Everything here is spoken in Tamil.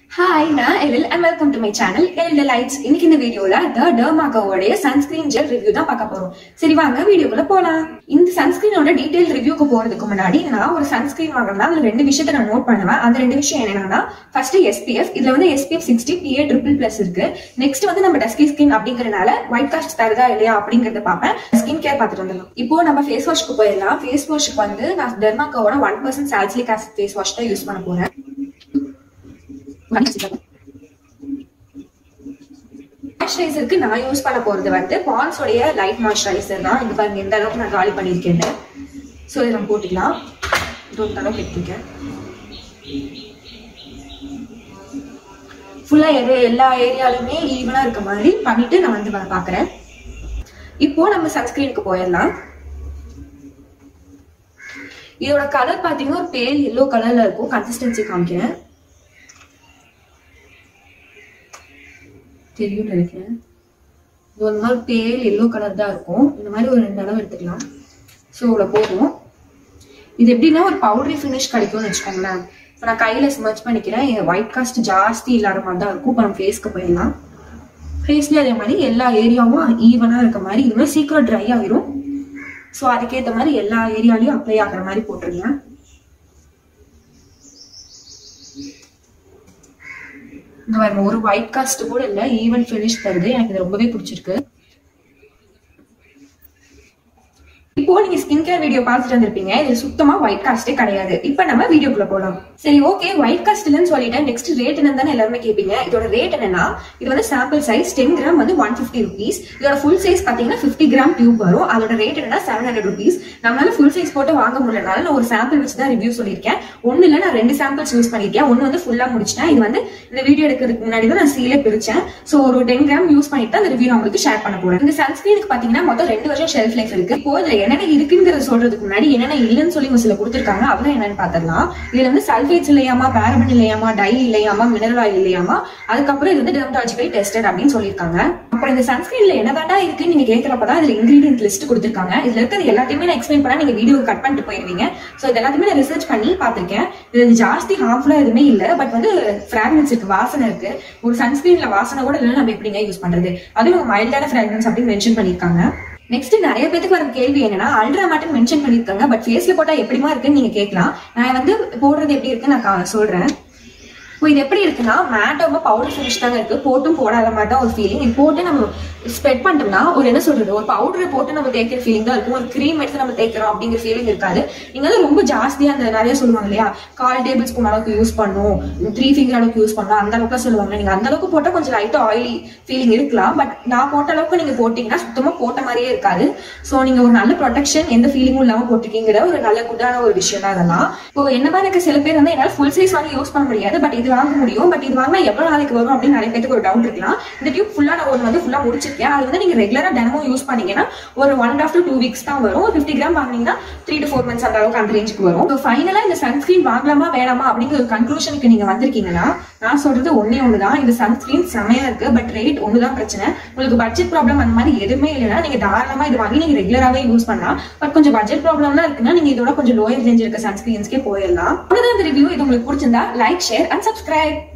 ஹாய் நான் Ezhil and welcome to my channel Ezhil lights இன்னைக்கு இந்த வீடியோல த டர்மாகோவோடைய சன்ஸ்கிரீன் ஜெல் ரிவ்யூ தான் பார்க்க போறோம் சரி வாங்க வீடியோக்குள்ள போலாம் இந்த சன்ஸ்கிரீனோட டீடைல் ரிவ்யூக்கு போறதுக்கு முன்னாடி நான் ஒரு சன்ஸ்கிரீன் வாங்கினா அதுல ரெண்டு விஷயத்தை நான் நோட் பண்ணுவேன் அந்த ரெண்டு விஷயம் என்னன்னா ஃபர்ஸ்ட் எஸ்பிஎஃப் இதுல வந்து SPF sixty PA triple plus இருக்கு நெக்ஸ்ட் வந்து நம்ம டஸ்கி ஸ்கின் அப்படிங்கறதுனால ஒயிட் காஸ்ட் தருதா இல்லையா அப்படிங்கறத பார்ப்பேன் ஸ்கின் கேர் பார்த்துட்டு வந்துடலாம் இப்போ நம்ம ஃபேஸ் வாஷ்க்கு போயிடலாம் ஃபேஸ் வாஷ்க்கு வந்து நான் டெர்மாகோவோட one percent salicylic acid face wash தான் யூஸ் பண்ண போறேன் மாய்ஸ்சரைசருக்கு நான் யூஸ் பண்ண போறது வந்து பான்ஸ் உடைய லைட் மாய்ஸ்சரைசர் தான் இது பாருங்க எந்த அளவுக்கு நான் காலி பண்ணியிருக்கேன் ஸோ இதை நம்ம போட்டுக்கலாம் இது ஒரு அளவுக்கு எடுத்துக்கேன் ஃபுல்லா எது எல்லா ஏரியாலுமே ஈவனா இருக்க மாதிரி பண்ணிட்டு நான் வந்து பா- பாக்குறேன் இப்போ நம்ம சன்ஸ்கிரீனுக்கு போயிடலாம் இதோட கலர் பாத்தீங்கன்னா ஒரு பேல் எல்லோ கலர்ல இருக்கும் கன்சிஸ்டன்சி காமிக்கிறேன் தெரியும் நினைக்கிறேன் இது ஒரு மாதிரி பேல் எல்லோ கலர் தான் இருக்கும் இந்த மாதிரி ஒரு ரெண்டு அளவு எடுத்துக்கலாம் ஸோ இவ்வளோ போதும் இது எப்படின்னா ஒரு பவுடரி ஃபினிஷ் கிடைக்கும்னு வச்சுக்கோங்களேன் இப்போ நான் கையில் ஸ்மச் பண்ணிக்கிறேன் ஒயிட் காஸ்ட் ஜாஸ்தி இல்லாத மாதிரி தான் இருக்கும் இப்போ நம்ம ஃபேஸ்க்கு போயிடலாம் ஃபேஸ்லேயே அதே மாதிரி எல்லா ஏரியாவும் ஈவனாக இருக்க மாதிரி இது மாதிரி சீக்கிரம் ட்ரை ஆகிரும் ஸோ அதுக்கேற்ற மாதிரி எல்லா ஏரியாலையும் அப்ளை ஆகுற மாதிரி போட்டுருங்க இந்த பாருங்க ஒரு ஒயிட் காஸ்ட் கூட இல்ல ஈவன் ஃபினிஷ் தருது எனக்கு இது ரொம்பவே பிடிச்சிருக்கு இப்போ நீங்க ஸ்கின் கேர் வீடியோ பார்த்துட்டு வந்திருப்பீங்க இது சுத்தமா ஒயிட் காஸ்டே கிடையாது இப்போ நம்ம வீடியோக்குள்ள போலாம் சரி ஓகே ஒயிட் காஸ்ட் இல்லைன்னு சொல்லிட்டேன் நெக்ஸ்ட் ரேட் என்னன்னு தானே எல்லாருமே கேட்பீங்க இதோட ரேட் என்னன்னா இது வந்து சாம்பிள் சைஸ் டென் கிராம் வந்து ஒன் ஃபிஃப்டி ருபீஸ் இதோட ஃபுல் சைஸ் பாத்தீங்கன்னா ஃபிஃப்டி கிராம் டியூப் வரும் அதோட ரேட் என்னன்னா செவன் ஹண்ட்ரட் ருபீஸ் நம்மளால ஃபுல் சைஸ் போட்டு வாங்க முடியலனால நான் ஒரு சாம்பிள் வச்சு தான் ரிவ்யூ சொல்லியிருக்கேன் ஒன்னு இல்ல நான் ரெண்டு சாம்பிள்ஸ் யூஸ் பண்ணிருக்கேன் ஒன்னு வந்து ஃபுல்லா முடிச்சிட்டேன் இது வந்து இந்த வீடியோ எடுக்கிறதுக்கு முன்னாடி தான் நான் சீலே பிரிச்சேன் சோ ஒரு டென் கிராம் யூஸ் பண்ணிட்டு தான் இந்த ரிவ்யூ நான் உங்களுக்கு ஷேர் பண்ண போறேன் இந்த சன்ஸ்கிரீனுக்கு பாத்தீங்கன்னா மொத்தம் ரெண்டு வருஷம் ஷெல்ஃப் லைஃப் இருக்கு இப்போ இதுல என்னென்ன இருக்குங்கிறத சொல்றதுக்கு முன்னாடி என்னென்ன இல்லைன்னு சொல்லி ஒரு சில கொடுத்துருக்காங்க அதெல்லாம் என்னன்னு பாத்திரலாம் இதுல வந்து சல்ஃபேட்ஸ் இல்லையாமா பேரபன் இல்லையாமா டை இல்லையாமா மினரல் ஆயில் இல்லையாமா அதுக்கப்புறம் இது வந்து டெர்மடாலஜிக்கலி டெஸ்டட் அப்படின்னு சொல்லியிருக்காங்க அப்புறம் இந்த சன்ஸ்கிரீன்ல என்னதாண்டா இருக்குன்னு நீங்க கேட்கறப்பதான் இதுல இன்கிரீடியன்ட் லிஸ்ட் கொடுத்துருக்காங்க இதுல இருக்கிறது எல்லாத்தையுமே நான் எக்ஸ்பிளைன் பண்ணா நீங்க வீடியோ கட் பண்ணிட்டு போயிருவீங்க சோ இது எல்லாத்தையுமே நான் ரிசர்ச் பண்ணி பார்த்திருக்கேன் இது ஜாஸ்தி ஹார்ம்ஃபுல்லா எதுவுமே இல்ல பட் வந்து ஃபிராக்ரன்ஸ் இருக்கு வாசனை இருக்கு ஒரு சன்ஸ்கிரீன்ல வாசனை கூட இல்லைன்னா நம்ம எப்படிங்க யூஸ் பண்றது அதுவும் மைல்டான ஃபிராக்ரன்ஸ் அப்படின்னு மென்ஷன் பண்ணிருக்காங்க நெக்ஸ்ட் நிறைய பேருக்கு வர கேள்வி என்னன்னா அல்ட்ரா மட்டும் மென்ஷன் பண்ணிருக்காங்க பட் ஃபேஸ்ல போட்டா எப்படிமா இருக்குன்னு நீங்க கேட்கலாம் நான் வந்து போடுறது எப்படி இருக்குன்னு நான் கா- சொல்றேன் இப்போ இது எப்படி இருக்குன்னா மேட்டோம பவுடர் ஃபினிஷ் தாங்க இருக்கு போட்டும் போடாத மாதிரி தான் ஒரு ஃபீலிங் இது போட்டு நம்ம ஸ்ப்ரெட் பண்ணிட்டோம்னா ஒரு என்ன சொல்றது ஒரு பவுடரை போட்டு நம்ம தேய்க்கிற ஃபீலிங் தான் இருக்கும் ஒரு க்ரீம் எடுத்து நம்ம தேய்க்கிறோம் அப்படிங்கிற ஃபீலிங் இருக்காது நீங்க வந்து ரொம்ப ஜாஸ்தியா அந்த நிறைய சொல்லுவாங்க இல்லையா கால் டேபிள் ஸ்பூன் அளவுக்கு யூஸ் பண்ணும் த்ரீ ஃபிங்கர் அளவுக்கு யூஸ் பண்ணலாம் அந்த அளவுக்கு சொல்லுவாங்க நீங்க அந்த அளவுக்கு போட்டா கொஞ்சம் லைட்டா ஆயிலி ஃபீலிங் இருக்கலாம் பட் நான் போட்ட அளவுக்கு நீங்க போட்டீங்கன்னா சுத்தமா போட்ட மாதிரியே இருக்காது சோ நீங்க ஒரு நல்ல ப்ரொடெக்ஷன் எந்த ஃபீலிங்கும் இல்லாம போட்டிருக்கீங்கிற ஒரு நல்ல குட்டான ஒரு விஷயம் தான் அதெல்லாம் இப்போ என்ன மாதிரி இருக்க சில பேர் வந்து என்னால ஃபுல் சைஸ் வாங்கி யூஸ் பண்ண முடியாது பட் இது வாங்க முடியும் பட் இது வாங்கினா எவ்வளவு நாளைக்கு வரும் அப்படின்னு நிறைய பேருக்கு ஒரு டவுட் இருக்கலாம் இந்த டியூப் ஃபுல்லா நான் ஒன்று வந்து ஃபுல்லா முடிச்சிருக்கேன் அது வந்து நீங்க ரெகுலரா தினமும் யூஸ் பண்ணீங்கன்னா ஒரு one and half two weeks தான் வரும் ஒரு ஃபிஃப்டி கிராம் வாங்கினீங்கன்னா த்ரீ டு ஃபோர் மந்த்ஸ் அந்த அளவுக்கு அந்த ரேஞ்சுக்கு வரும் ஸோ ஃபைனலா இந்த சன்ஸ்கிரீன் வாங்கலாமா வேணாமா அப்படிங்கிற ஒரு கன்க்ளூஷனுக்கு நீங்க வந்திருக்கீங்கன்னா நான் சொல்றது ஒன்னே ஒண்ணுதான் இந்த சன்ஸ்கிரீன் செமையா இருக்கு பட் ரேட் ஒண்ணுதான் பிரச்சனை உங்களுக்கு பட்ஜெட் ப்ராப்ளம் அந்த மாதிரி எதுவுமே இல்லைன்னா நீங்க தாராளமா இது வாங்கி நீங்க ரெகுலராகவே யூஸ் பண்ணலாம் பட் கொஞ்சம் பட்ஜெட் ப்ராப்ளம்லாம் இருக்குன்னா நீங்க இதோட கொஞ்சம் லோயர் ரேஞ்ச் இருக்க சன்ஸ்கிரீன்ஸ்க்கே போயிடலாம் அவ்வளவுதான் இந்த ரிவ்யூ இது உங்களுக்கு பிடிச்சிருந்தா லைக் ஷேர் அண்ட் சப்ஸ்கிரைப்